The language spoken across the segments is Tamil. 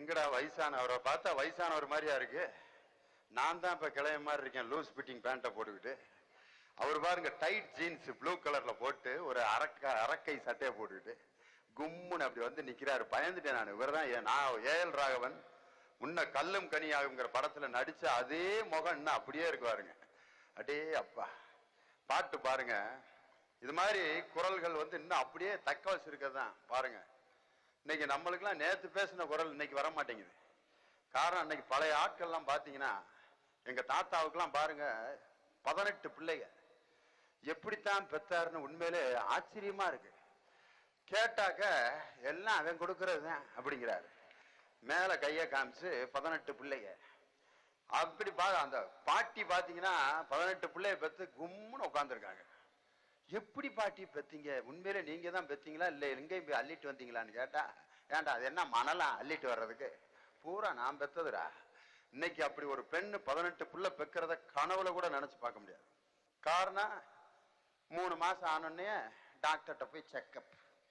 எங்கடா வயசானவரை பார்த்தா வயசானவர் மாதிரியா இருக்கு நான் தான் இப்ப கிளைய மாதிரி இருக்கேன் லூஸ் ஃபிட்டிங் பேண்ட்டை போட்டுக்கிட்டு அவர் பாருங்க டைட் ஜீன்ஸ் ப்ளூ கலர்ல போட்டு ஒரு அரக்க அரக்கை சட்டையை போட்டுக்கிட்டு கும்முன்னு அப்படி வந்து நிக்கிறாரு பயந்துட்டேன் நான் இவர் தான் நான் ஏஎல் ராகவன் முன்ன கல்லும் கனியாகுங்கிற படத்துல நடிச்ச அதே முகம் இன்னும் அப்படியே இருக்குவாருங்க அடே அப்பா பாட்டு பாருங்க இது மாதிரி குரல்கள் வந்து இன்னும் அப்படியே தக்க வச்சிருக்கிறது தான் பாருங்க இன்னைக்கு நம்மளுக்கெல்லாம் நேத்து பேசின குரல் இன்னைக்கு வர மாட்டேங்குது காரணம் இன்னைக்கு பழைய ஆட்கள்லாம் பார்த்தீங்கன்னா எங்க தாத்தாவுக்கெல்லாம் பாருங்க பதினெட்டு பிள்ளைங்க எப்படித்தான் பெத்தாருன்னு உண்மையிலே ஆச்சரியமா இருக்கு கேட்டாக்க எல்லாம் அவன் கொடுக்கறது தான் அப்படிங்கிறாரு மேல கைய காமிச்சு பதினெட்டு பிள்ளைங்க அப்படி பா அந்த பாட்டி பாத்தீங்கன்னா பதினெட்டு பிள்ளைய பெத்து கும்முன்னு உட்காந்துருக்காங்க எப்படி பாட்டி பெத்தீங்க உண்மையிலே நீங்க தான் பெத்தீங்களா இல்ல எங்கேயும் போய் அள்ளிட்டு வந்தீங்களான்னு கேட்டா ஏன்டா அது என்ன மணலா அள்ளிட்டு வர்றதுக்கு பூரா நான் பெத்ததுடா இன்னைக்கு அப்படி ஒரு பெண்ணு பதினெட்டு புள்ள பெக்கிறத கனவுல கூட நினைச்சு பார்க்க முடியாது காரணம் மூணு மாசம் ஆனோடனே டாக்டர்கிட்ட போய் செக்கப்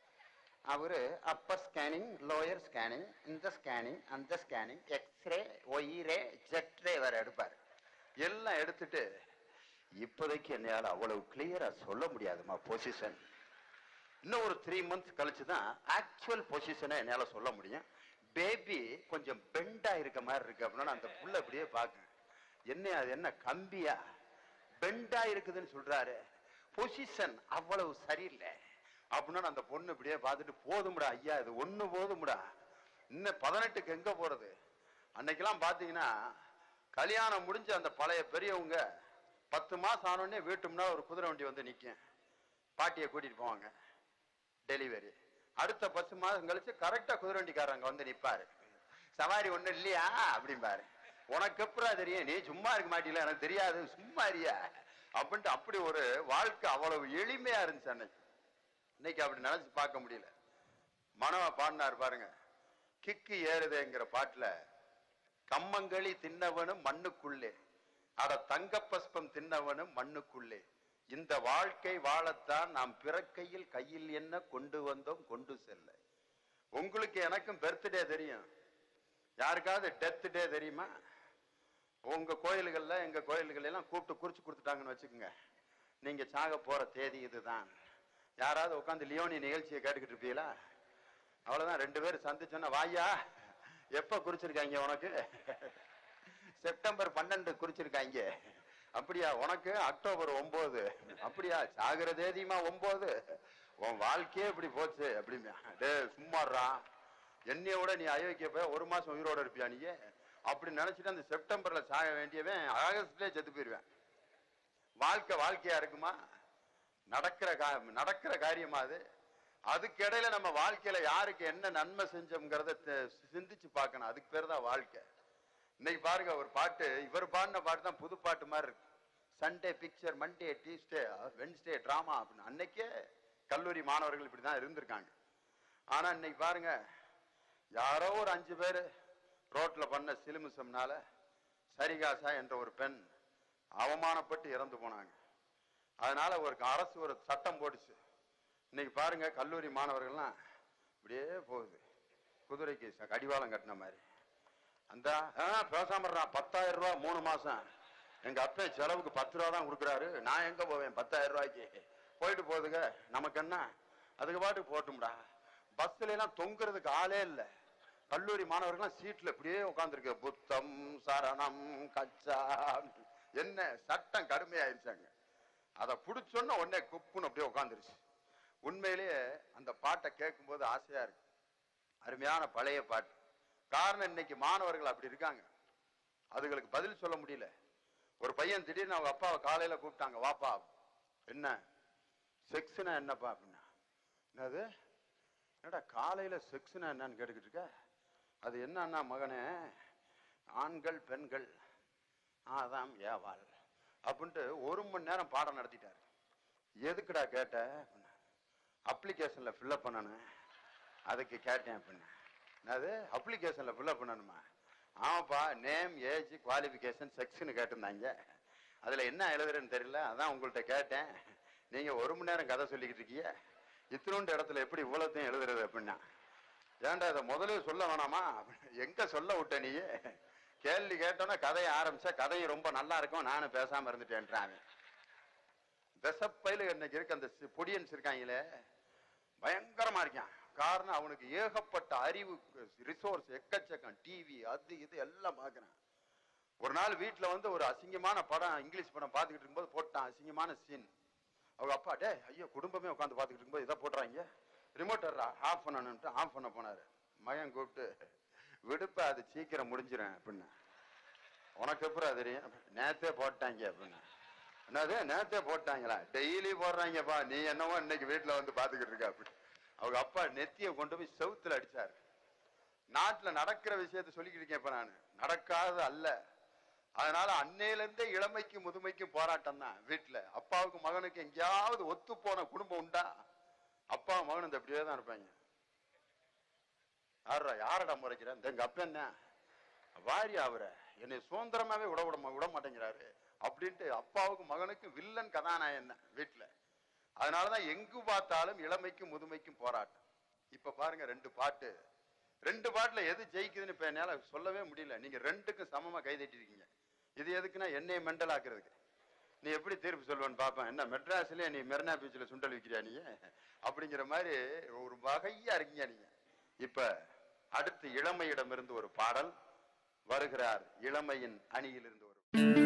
அவரு அப்பர் ஸ்கேனிங் லோயர் ஸ்கேனிங் இந்த ஸ்கேனிங் அந்த ஸ்கேனிங் எக்ஸ்ரே ஒய்ரே ஜெட்ரே வேற எடுப்பார் எல்லாம் எடுத்துட்டு இப்போதைக்கு என்னால் அவ்வளவு கிளியரா சொல்ல முடியாதுமா பொசிஷன் இன்னும் ஒரு த்ரீ மந்த்ஸ் கழிச்சு தான் ஆக்சுவல் பொசிஷனை என்னால் சொல்ல முடியும் பேபி கொஞ்சம் பெண்டா இருக்க மாதிரி இருக்கு அப்படின்னா அந்த புள்ள அப்படியே பார்க்குங்க என்ன அது என்ன கம்பியா பெண்டா இருக்குதுன்னு சொல்றாரு பொசிஷன் அவ்வளவு சரியில்லை அப்படின்னா அந்த பொண்ணு இப்படியே பார்த்துட்டு போதும்டா ஐயா இது ஒண்ணு போதும்டா இன்னும் பதினெட்டுக்கு எங்க போறது அன்னைக்கெல்லாம் பாத்தீங்கன்னா கல்யாணம் முடிஞ்ச அந்த பழைய பெரியவங்க பத்து மாசம் ஆனோடனே வீட்டு முன்னாடி ஒரு குதிரை வண்டி வந்து நிக்கும் பாட்டியை கூட்டிட்டு போவாங்க டெலிவரி அடுத்த பத்து மாதம் கழிச்சு கரெக்டா குதிரை வண்டிக்காரங்க வந்து நிப்பாரு சவாரி ஒண்ணு இல்லையா அப்படிம்பாரு உனக்கு எப்படா தெரியும் நீ சும்மா இருக்க மாட்டீங்களா எனக்கு தெரியாது சும்மா இருியா அப்படின்ட்டு அப்படி ஒரு வாழ்க்கை அவ்வளவு எளிமையா இருந்துச்சு அன்னைக்கு இன்னைக்கு அப்படி நினைச்சு பார்க்க முடியல மனவ பாடினார் பாருங்க கிக்கு ஏறுதேங்கிற பாட்டுல கம்மங்களி தின்னவனும் மண்ணுக்குள்ளே அட தங்க பஸ்பம் தின்னவனும் மண்ணுக்குள்ளே இந்த வாழ்க்கை வாழத்தான் நாம் பிறக்கையில் கையில் என்ன கொண்டு வந்தோம் கொண்டு செல்ல உங்களுக்கு எனக்கும் பர்த்டே தெரியும் யாருக்காவது டெத் டே தெரியுமா உங்க கோயில்கள்ல எங்க கோயில்கள் எல்லாம் கூப்பிட்டு குறிச்சு கொடுத்துட்டாங்கன்னு வச்சுக்கோங்க நீங்க சாக போற தேதி இதுதான் யாராவது உட்காந்து லியோனி நிகழ்ச்சியை கேட்டுக்கிட்டு இருப்பீங்களா அவ்வளவுதான் ரெண்டு பேரும் சந்திச்சோன்னா வாயா எப்ப குறிச்சிருக்காங்க உனக்கு செப்டம்பர் பன்னெண்டு குறிச்சிருக்காங்க அப்படியா உனக்கு அக்டோபர் ஒன்பது அப்படியா சாகிற தேதியுமா ஒன்பது உன் வாழ்க்கையே இப்படி போச்சு அப்படிமா டே சும்மாடுறா என்னைய விட நீ அயோக்கிய போய் ஒரு மாசம் உயிரோட இருப்பியா நீ அப்படி நினைச்சிட்டு அந்த செப்டம்பர்ல சாக வேண்டியவன் ஆகஸ்ட்லயே செத்து போயிருவேன் வாழ்க்கை வாழ்க்கையா இருக்குமா நடக்கிற கா நடக்கிற காரியமா அது அதுக்கு இடையில நம்ம வாழ்க்கையில யாருக்கு என்ன நன்மை செஞ்சோம்ங்கிறத தெ- சிந்திச்சு பார்க்கணும் அதுக்கு பேர் தான் வாழ்க்கை இன்னைக்கு பாருங்க ஒரு பாட்டு இவர் பாடின பாட்டு தான் புது பாட்டு மாதிரி இருக்கு Sunday picture Monday Tuesday Wednesday drama அப்படின்னு அன்னைக்கே கல்லூரி மாணவர்கள் இப்படி தான் இருந்திருக்காங்க ஆனா இன்னைக்கு பாருங்க யாரோ ஒரு அஞ்சு பேர் ரோட்ல பண்ண சிலுமிசம்னால சரிகாசா என்ற ஒரு பெண் அவமானப்பட்டு இறந்து போனாங்க அதனால ஒரு அரசு ஒரு சட்டம் போட்டுச்சு இன்னைக்கு பாருங்க கல்லூரி மாணவர்கள்லாம் இப்படியே போகுது குதிரைக்கு ச- கடிவாளம் கட்டின மாதிரி அந்த ஆ, பேசாம இருடா, பத்தாயிரம் ரூபாய் மூணு மாசம் எங்க அப்பன் செலவுக்கு பத்து ரூபா தான் கொடுக்குறாரு நான் எங்க போவேன் பத்தாயிரம் ரூபாய்க்கு போயிட்டு போகுதுங்க நமக்கு என்ன அதுக்கு பாட்டுக்கு போட்டும்டா பஸ்ல எல்லாம் தொங்குறதுக்கு ஆளே இல்லை கல்லூரி மாணவர்கள்லாம் சீட்ல இப்படியே உட்காந்துருக்கு புத்தம் சரணம் கச்சா என்ன சட்டம் கடுமையாயிருச்சாங்க அதை பிடிச்சோன்ன உடனே குப்புன்னு அப்படியே உட்காந்துருச்சு உண்மையிலேயே அந்த பாட்டை கேட்கும்போது ஆசையா இருக்கு அருமையான பழைய பாட்டு காரணம் இன்னைக்கு மாணவர்கள் அப்படி இருக்காங்க அதுகளுக்கு பதில் சொல்ல முடியல ஒரு பையன் திடீர்னு அவங்க அப்பாவை காலையில கூப்பிட்டாங்க வாப்பா என்ன செக்ஸ்னா என்னப்பா அப்படின்னா என்னது என்னடா காலையில செக்ஸ்னா என்னன்னு கேட்டுக்கிட்டு இருக்க அது என்னன்னா மகனே ஆண்கள் பெண்கள் ஆதாம் ஏவாள் அப்படின்ட்டு ஒரு மணி நேரம் பாடம் நடத்திட்டாரு எதுக்குடா கேட்ட அப்ளிகேஷன்ல ஃபில்அப் பண்ணணும் அதுக்கு கேட்டேன் அப்படின்னா என்னது அப்ளிகேஷன்ல ஃபில்அப் பண்ணணுமா ஆமாப்பா நேம் ஏஜ் குவாலிஃபிகேஷன் செக்ஷன் கேட்டிருந்தாங்க அதுல என்ன எழுதுறேன்னு தெரியல அதான் உங்கள்கிட்ட கேட்டேன் நீங்க ஒரு மணி நேரம் கதை சொல்லிக்கிட்டு இருக்கீங்க இத்தினோண்டு இடத்துல எப்படி இவ்வளோத்தையும் எழுதுறது அப்படின்னா ஏன்டா இதை முதல்ல சொல்ல வேணாமா எங்க சொல்ல விட்ட நீ கேள்வி கேட்டோன்னா கதையை ஆரம்பிச்சா கதையும் ரொம்ப நல்லா இருக்கும் நானும் பேசாம இருந்துட்டேன்றான் அவன் விசப்பையில இன்னைக்கு இருக்க அந்த பொடியன்ஸ் இருக்காங்களே பயங்கரமா இருக்கான் காரணம் அவனுக்கு ஏகப்பட்ட அறிவு ரிசோர்ஸ் எக்கச்சக்கம் டிவி அது இது எல்லாம் பார்க்கறான் ஒரு நாள் வீட்டுல வந்து ஒரு அசிங்கமான படம் இங்கிலீஷ் படம் பார்த்துக்கிட்டு இருக்கும்போது போட்டான் அசிங்கமான சீன் அவங்க அப்பா டே ஐயோ குடும்பமே உட்காந்து பார்த்துக்கிட்டு இருக்கும்போது இதை போட்டுறாங்க ரிமோட் ஆஃப் பண்ணணும்ட்டு ஆஃப் பண்ண போனாரு மகன் கூப்பிட்டு விடுப்ப அது சீக்கிரம் முடிஞ்சிடும் அப்படின்னு உனக்கு எப்படி தெரியும் நேத்தே போட்டாங்க அப்படின்னு என்னது நேத்தே போட்டாங்களா டெய்லி போடுறாங்கப்பா நீ என்னவோ இன்னைக்கு வீட்டுல வந்து பாத்துக்கிட்டு இருக்க அப்படி அவங்க அப்பா நெத்திய கொண்டு போய் செவுத்துல அடிச்சாரு நாட்டுல நடக்கிற விஷயத்த சொல்லிக்கிட்டு இருக்கேன் இப்ப நான் நடக்காத அல்ல அதனால அன்னையில இருந்தே இளமைக்கும் முதுமைக்கும் போராட்டம் தான் வீட்டுல அப்பாவுக்கு மகனுக்கு எங்கேயாவது ஒத்து போன குடும்பம் உண்டா அப்பா மகன் இந்த அப்படியே தான் இருப்பாங்க யாரா யாரடா முறைக்கிறேன் இந்த எங்க அப்பா என்ன வாரி அவரை என்னை சுதந்திரமாவே விட விட விட மாட்டேங்கிறாரு அப்படின்ட்டு அப்பாவுக்கும் மகனுக்கும் வில்லன் கதாநாயகன் தான் வீட்டுல அதனாலதான் எங்கு பார்த்தாலும் இளமைக்கும் முதுமைக்கும் போராட்டம் இப்ப பாருங்க ரெண்டு பாட்டு ரெண்டு பாட்டுல எது ஜெயிக்குதுன்னு இப்ப என்னால சொல்லவே முடியல நீங்க ரெண்டுக்கும் சமமா கை தட்டிருக்கீங்க இது எதுக்குன்னா என்னைய மெண்டல் ஆக்குறதுக்கு நீ எப்படி தீர்ப்பு சொல்லுவேன்னு பார்ப்பேன் என்ன மெட்ராஸ்லயே நீ மெரினா பீச்சில் சுண்டல் விற்கிறியா நீ அப்படிங்கிற மாதிரி ஒரு வகையா இருக்கீங்க நீங்க இப்ப அடுத்து இளமையிடமிருந்து ஒரு பாடல் வருகிறார் இளமையின் அணியிலிருந்து ஒரு